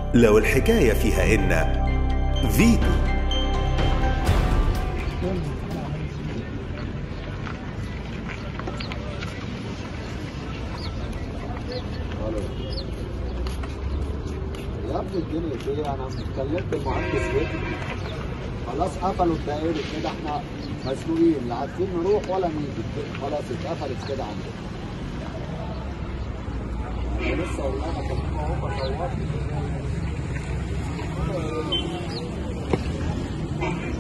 لو الحكاية فيها إن فيتو يا ابني الدنيا دي انا كلمت المهندس وجدي خلاص قفلوا الدائري كده احنا مسؤولين لا عارفين نروح ولا نيجي خلاص اتقفلت كده عندنا انا لسه والله ما كنت هم صورت